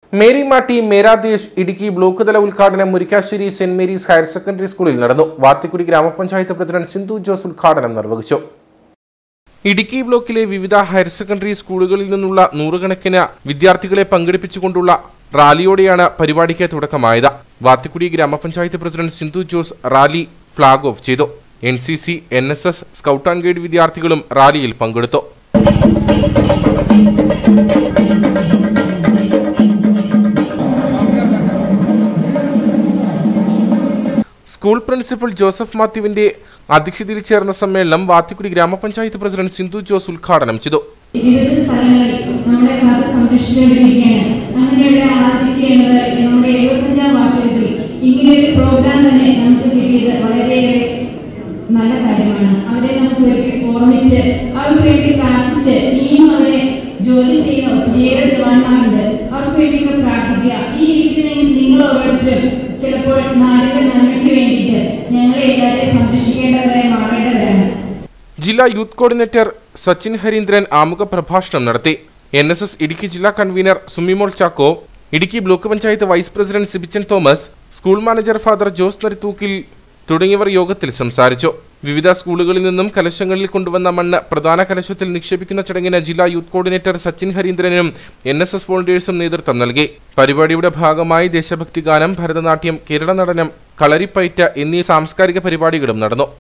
Mary Maati Mera Desh Idukki block തല ഉദ്ഘാടനം Murikkassery saint Mary's higher secondary സ്കൂളിൽ നടന്നു വാത്തിക്കുടി ഗ്രാമപഞ്ചായത്ത് പ്രസിഡന്റ് സിന്ധു ജോസ് ഉദ്ഘാടനം നിർവഹിച്ചു ഇടുക്കി ബ്ലോക്കിലെ വിവിധ ഹയർ സെക്കൻഡറി സ്കൂളുകളിൽ നിന്നുള്ള നൂറുകണക്കിന് വിദ്യാർത്ഥികളെ പങ്കെടുപ്പിച്ചുകൊണ്ടുള്ള റാലിയോടെയാണ് പരിപാടിക്ക് തുടക്കമായത് Vathikudy grama panchayat president Sindhu Jose rally flag off ചെയ്തു N C C N S S scout and guide വിദ്യാർത്ഥികളും റാലിയിൽ പങ്കെടുത്തു സ്കൂൾ പ്രിൻസിപ്പൽ ജോസഫ് മാത്യുവിന്റെ അധ്യക്ഷതയിൽ ചേർന്ന സമ്മേളനം വാത്തിക്കുടി ഗ്രാമപഞ്ചായത്ത് പ്രസിഡന്റ് സിന്ധു ജോസ് ഉദ്ഘാടനം ചെയ്തു വിവിധ സ്ഥലങ്ങളിൽ നമ്മുടെ കാത്ത് സംരക്ഷിച്ചുകൊണ്ടിരിക്കുകയാണ് അങ്ങനെയുള്ള ആദരിക്കേണ്ടത് നമ്മുടെ എഴുപത്തഞ്ചാം വാർഷികത്തിൽ ഇങ്ങനെയൊരു പ്രോഗ്രാം തന്നെ നമുക്ക് കിട്ടിയത് വളരെയേറെ നല്ല കാര്യമാണ് അവരെ നമുക്ക് ഒരിക്കൽ ഓർമ്മിച്ച് അവർക്ക് വേണ്ടി പ്രാർത്ഥിച്ച് ഇനിയും അവിടെ ജോലി ചെയ്യുന്ന ഒത്തിരിയേറെ ജവാന്മാരുണ്ട് അവർക്ക് വേണ്ടിയൊക്കെ പ്രാർത്ഥിക്കുക ഈ ഇരിക്കുന്ന നിങ്ങൾ ഓരോരുത്തരും ചിലപ്പോൾ നാടിന്റെ നന്മയ്ക്ക് വേണ്ടിയിട്ട് ഞങ്ങളെ എല്ലാവരെയും സംരക്ഷിക്കേണ്ടവരായി മാറേണ്ടവരാണ് ജില്ലാ യൂത്ത് കോർഡിനേറ്റർ സച്ചിൻ ഹരീന്ദ്രൻ ആമുഖ പ്രഭാഷണം നടത്തി എൻ എസ് എസ് ഇടുക്കി ജില്ലാ convener Sumimol Chacko Idukki block panchayat vice president Sibichan Thomas school manager father Jose Narithookkil തുടങ്ങിയവർ യോഗത്തിൽ സംസാരിച്ചു വിവിധ സ്കൂളുകളിൽ നിന്നും കലശങ്ങളിൽ കൊണ്ടുവന്ന മണ്ണ് പ്രധാന കലശത്തിൽ നിക്ഷേപിക്കുന്ന ചടങ്ങിന് ജില്ലാ യൂത്ത് കോർഡിനേറ്റർ സച്ചിൻ ഹരീന്ദ്രനും എൻ എസ് എസ് വോളണ്ടിയേഴ്സും നേതൃത്വം നൽകി പരിപാടിയുടെ ഭാഗമായി ദേശഭക്തി ഗാനം ഭരതനാട്യം കേരള നടനം കളരിപ്പയറ്റ് എന്നീ സാംസ്കാരിക പരിപാടികളും നടന്നു